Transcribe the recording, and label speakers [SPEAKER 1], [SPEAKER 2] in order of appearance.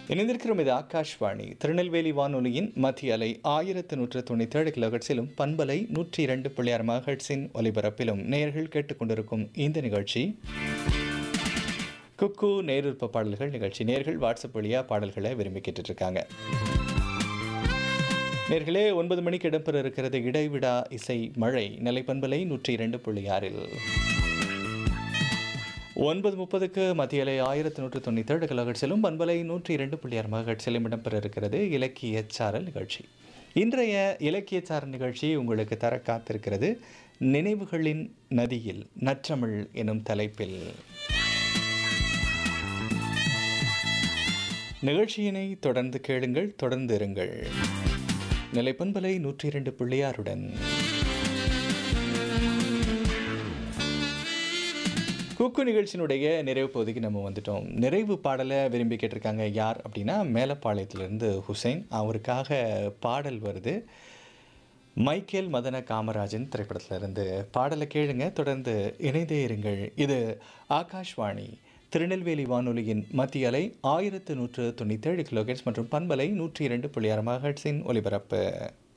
[SPEAKER 1] இணைந்திருக்கிறோம் இது ஆகாஷ்வாணி திருநெல்வேலி வானொலியின் மத்திய அலை ஆயிரத்து நூற்று தொண்ணூற்றி ஏழு கிலோஹெட்ஸிலும் பண்பலை நூற்றி இரண்டு புள்ளியார் மகட்ஸின் ஒலிபரப்பிலும் நேயர்கள் கேட்டுக்கொண்டிருக்கும் இந்த நிகழ்ச்சி குக்கு நேருற்ப பாடல்கள் நிகழ்ச்சி நேர்கள் வாட்ஸ்அப் வழியாக பாடல்களை விரும்பி கேட்டுட்டு இருக்காங்க நேர்களே ஒன்பது மணிக்கு இடம்பெற இருக்கிறது இடைவிடா இசை மழை நிலைப்பண்பலை நூற்றி இரண்டு புள்ளி ஆறில் ஒன்பது முப்பதுக்கு மத்திய அலை ஆயிரத்தி நூற்று தொண்ணூற்றி ஏழு கிலோஹெட்ஸிலும் பண்பலை நூற்றி இரண்டு புள்ளி ஆறு மகட்ஸிலும் இடம்பெற இருக்கிறது இலக்கிய சாரல் நிகழ்ச்சி இன்றைய இலக்கிய சாரல் நிகழ்ச்சி உங்களுக்கு தர காத்திருக்கிறது நினைவுகளின் நதியில் நற்றமிழ் எனும் தலைப்பில் நிகழ்ச்சியினை தொடர்ந்து கேளுங்கள் தொடர்ந்து இருங்கள் நிலைப்பண்பலை நூற்றி இரண்டு பிள்ளையாருடன் குக்கு நிகழ்ச்சியினுடைய நிறைவு பகுதிக்கு நம்ம வந்துட்டோம் நிறைவு பாடலை விரும்பி கேட்டிருக்காங்க யார் அப்படின்னா மேலப்பாளையத்திலிருந்து ஹுசைன் அவருக்காக பாடல் வருது மைக்கேல் மதன காமராஜன் திரைப்படத்திலிருந்து பாடலை கேளுங்க தொடர்ந்து இணைந்தே இருங்கள் இது ஆகாஷ்வாணி திருநெல்வேலி வானொலியின் மத்திய அலை ஆயிரத்து நூற்று தொண்ணூற்றேழு கிலோகேட்ஸ் மற்றும் பண்பலை நூற்றி இரண்டு புள்ளி ஆறு மகட்ஸின் ஒலிபரப்பு